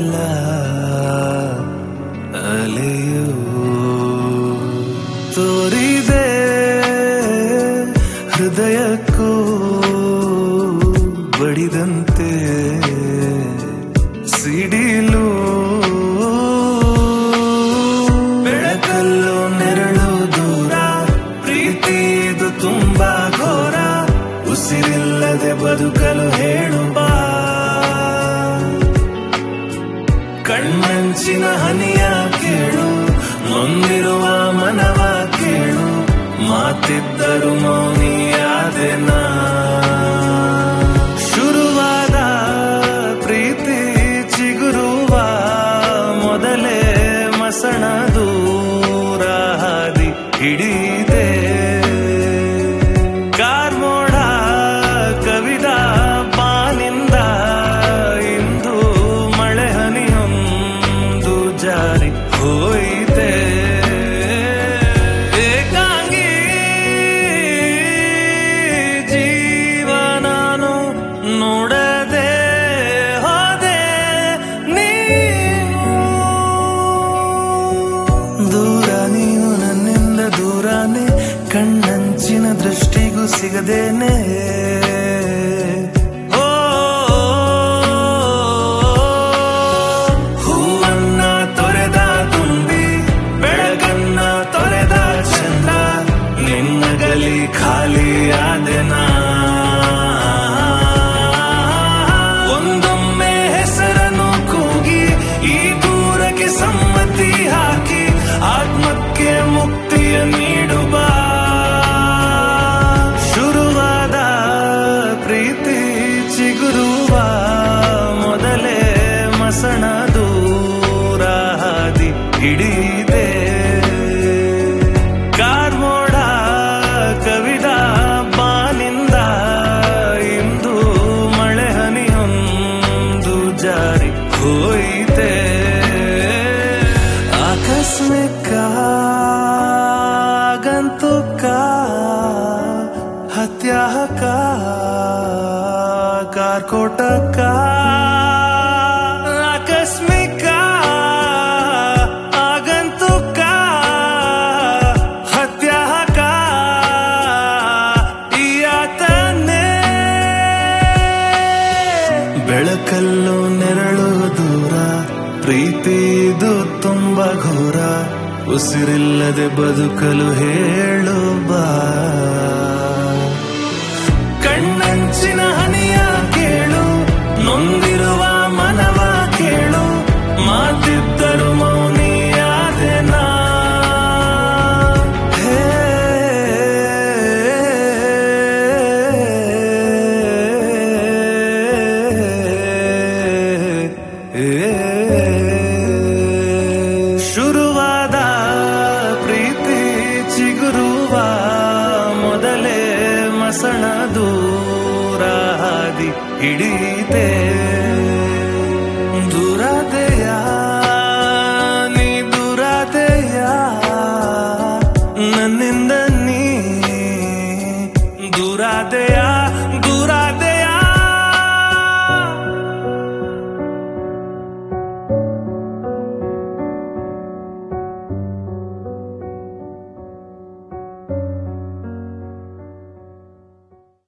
ಅಲ್ಲ ಅಲೆಯು ತೋರಿದೆ ಹೃದಯಕ್ಕೂ ಬಡಿದಂತೆ ಸಿಡಿಲು ಬೆಳಕಲ್ಲೂ ನೆರಳು ದೂರ ಪ್ರೀತಿ ಇದು ತುಂಬಾ ಘೋರ ಉಸಿರಿಲ್ಲದೆ ಬದುಕಲು ಹೇಳು ಬಾ ಕಣ್ಣಂಚಿನ ಹನಿಯ ಕೇಳು ನೊಂದಿರುವ ಮನವ ಕೇಳು ಮಾತಿದ್ದರು ಮೌನಿಯಾದೆನ ಶುರುವಾದ ಪ್ರೀತಿ ಚಿಗುರುವ ಮೊದಲೇ ಮಸಣ ದೂರ ಹಾದಿ ಹಿಡಿದೆ ಕಾರ್ಮೋಡ ಕವಿದ ಬಾನಿಂದ ಇಂದು ಮಳೆ ಹನಿಯೊಂದು ಜಾರಿ ಹೋಯಿತೆ ಏಕಾಂಗಿ ಜೀವನಾನು ನೋಡದೆ ಹೋದೆ ನೀನು ದೂರ ನೀನು ನನ್ನಿಂದ ದೂರಾನೆ ಕಣ್ಣಂಚಿನ ದೃಷ್ಟಿಗೂ ಸಿಗದೇನೆ ಓ, ಹೂವನ್ನ ತೊರೆದ ತುಂಬಿ ಬೆಳಗನ್ನ ತೊರೆದ ಚಂದ್ರ ನಿನ್ನಗಲಿ ಖಾಲಿಯಾದೆನ ಒಂದೊಮ್ಮೆ ಹೆಸರನ್ನು ಕೂಗಿ ಈ ದೂರಕ್ಕೆ ಸಮ್ಮತಿ ಹಾಕಿ ಆತ್ಮಕ್ಕೆ ಮುಕ್ತಿಯ ನೀಡುವ ಶುರುವಾದ ಪ್ರೀತಿ ಚಿಗುರುವ ಮೊದಲೇ ಮಸಣ ದೂರ ಹಾದಿ ಹಿಡಿದೆ ಕಾರ್ಮೋಡ ಕವಿದ ಬಾನಿಂದ ಇಂದು ಮಳೆ ಹನಿಯೊಂದು ಜಾರಿ ಹೋಯಿತೆ ಆಕಸ್ಮಿಕ ಗಂತುಕ ಹತ್ಯಾಹಕ ಕಾರ್ಕೋಟಕ ಆಕಸ್ಮಿಕ ಆಗಂತುಕ ಹತ್ಯಾಹಕ ಈಯಾತನೇ ಬೆಳಕಲ್ಲೂ ನೆರಳು ದೂರ ಪ್ರೀತಿದು ತುಂಬ ಘೋರ ಉಸಿರಿಲ್ಲದೆ ಬದುಕಲು ಹೇಳು ಬಾ ಕಣ್ಣಂಚಿನ ಹನಿಯ ಕೇಳು ನೊಂದಿರುವ ಮನವ ಕೇಳು ಮಾತಿದ್ದರು ಮೌನಿಯಾದೆನ ಹೇ ಶುರುವಾದ ಪ್ರೀತಿ ಚಿಗುರುವ ಮೊದಲೇ ಮಸಣ ದೂರ ಹಾದಿ ಹಿಡಿತೆ ದುರದೆಯ ನೀ ದುರದೆಯ ನನ್ನಿಂದ ನೀ ದುರಾದೆಯ